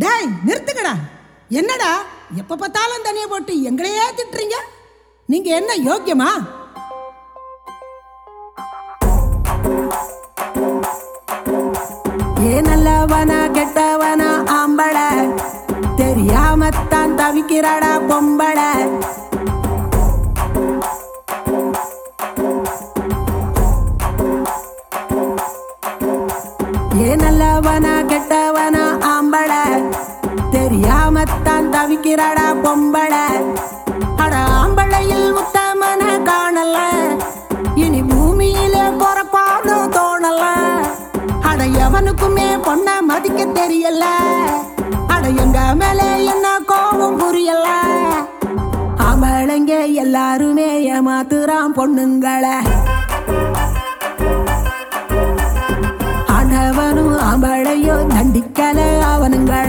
டேய் நிறுத்துங்கடா என்னடா எப்ப பார்த்தாலும் தனியை போட்டு எங்களையே திட்டுறீங்க நீங்க என்ன யோக்கியமா ஏ நல்லவனா கெட்டவனா ஆம்பள தெரியாமத்தான் தவிக்கிறாடா பொம்பள ஏ நல்லவனா கெட்டவனா ஆம்பள தெரியாமத்தான் தவிக்கிறாடா பொம்பள அட ஆம்பளையில் உத்தமன காணல இனி பூமியில பொறப்பானோ தோணல அட எவனுக்குமே பொண்ண மதிக்க தெரியல அட எங்க மேல என்ன கோபம் புரியல ஆம்பளைங்க எல்லாருமே ஏமாத்துறான் பொண்ணுங்களை ஆண்டவனும் ஆம்பளையோ தண்டிக்கல அவனுங்கள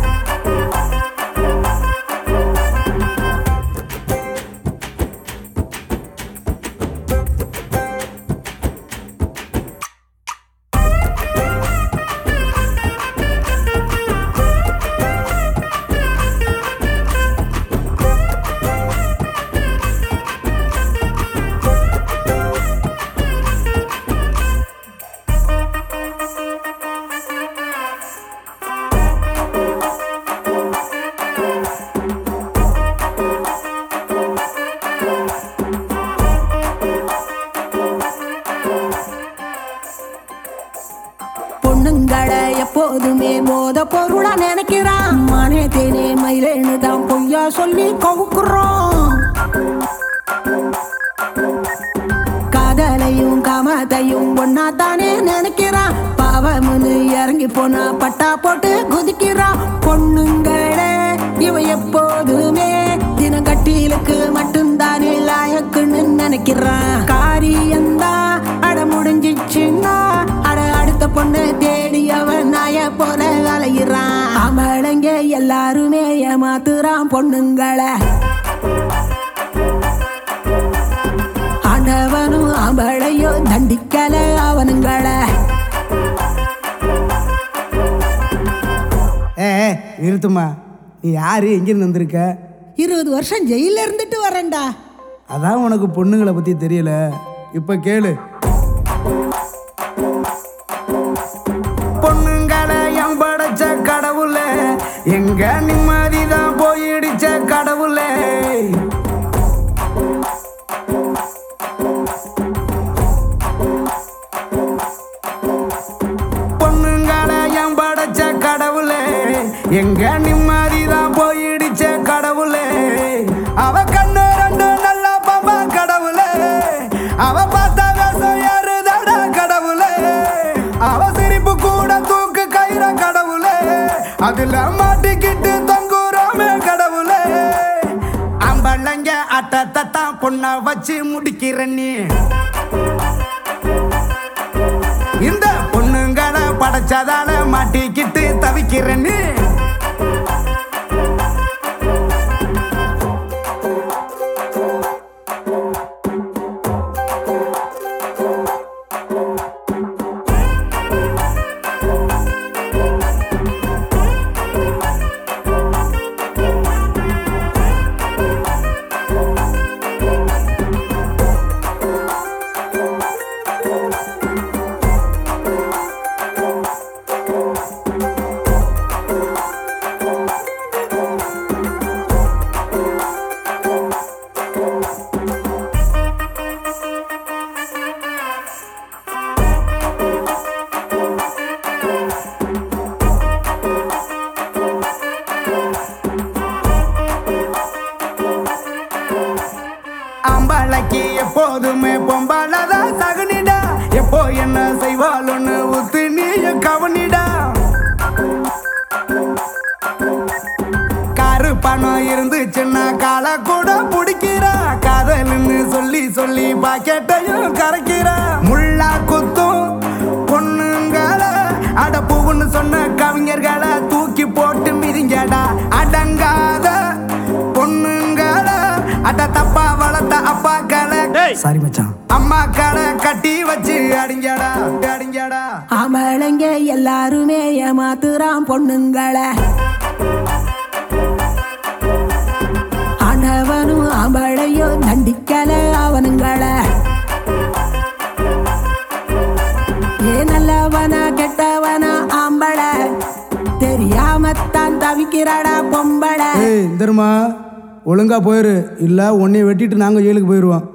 பொண்ணுங்களை எப்போதுமே போத பொருளா நினைக்கிறான் மானே தேனே மயிலேன்னு தான் பொய்யா சொல்லி கவுக்குறோம் காதலையும் காமத்தையும் ஒன்னா தானே நினைக்கிறான் பாவம்னு இறங்கி போனா பட்டா போட்டு குதிக்கிறான் பொண்ணுங்களே இவ எப்போதுமே தினங்கட்டிலுக்கு மட்டும்தானே லாயக்குன்னு நினைக்கிறான் காரியந்தான் அட முடிஞ்சிச்சுன்னா அட அடுத்த பொண்ணு தேடி அவன் நாய போல அலையிறான் அவளைங்க எல்லாருமே ஏமாத்துறான் பொண்ணுங்களை ஆண்டவனும் அவளையோ தண்டிக்கல அவனுங்கள ஏ ஏ, நிறுத்துமா நீ யாரு எங்கிருந்து வந்திருக்க இருபது வருஷம் ஜெயில இருந்துட்டு வரேன்டா அதான் உனக்கு பொண்ணுங்களை பத்தி தெரியல இப்ப கேளு பொண்ணுங்களை என் படைச்ச கடவுளே எங்க நிம்மதி தான் போயிடுச்ச கடவுளே பொண்ணுங்களை என் படைச்ச கடவுளே எங்க நிம்மதி தான் போயிடுச்ச கடவுளே அவ கண்ணு ரெண்டு நல்ல பாப்பா கடவுளே அவ பார்த்த வேஷம் ஏறுதடா கடவுளே அவ சிரிப்பு கூட தூக்கு கயிற கடவுளே அதுல மாட்டிக்கிட்டு தொங்குறோமே கடவுளே அம்பளங்க அட்டத்தான் பொண்ண வச்சு முடிக்கிற நீ இந்த பொண்ணுங்களை படைச்சதால மாட்டிக்கிட்டு தவிக்கிற நீ அம்பளைக்கு எப்போதுமே பொம்பளதான் சகுனிடா எப்போ என்ன செய்வாளுன்னு ஊத்து நீ கவனிடா காரு பணம் இருந்துச்சுன்னா காலை கூட பிடிக்கிறா காதல்னு சொல்லி சொல்லி பாக்கெட்டையும் கரைக்கிறா முள்ளா குத்தும் பொண்ணுங்கள அட பூவுன்னு சொன்ன கவிஞர்களை தூக்கி போட்டு மிதிங்கடா அடங்காத பொண்ணுங்கள அட தப்பா வளர்த்த அப்பாக்களை சாரி மச்சான் அம்மாக்களை கட்டி வச்சு அடிங்கடா அடிங்கடா அவளைங்க எல்லாருமே ஏமாத்துறான் பொண்ணுங்களை கண்டிக்கல அவனுங்கள ஏ நல்லவனா கெட்டவனா ஆம்பள தெரியாமத்தான் தவிக்கிறாடா பொம்பளை ஏய் தருமா ஒழுங்கா போயிரு இல்ல உன்னை வெட்டிட்டு நாங்க ஜெயிலுக்கு போயிடுவோம்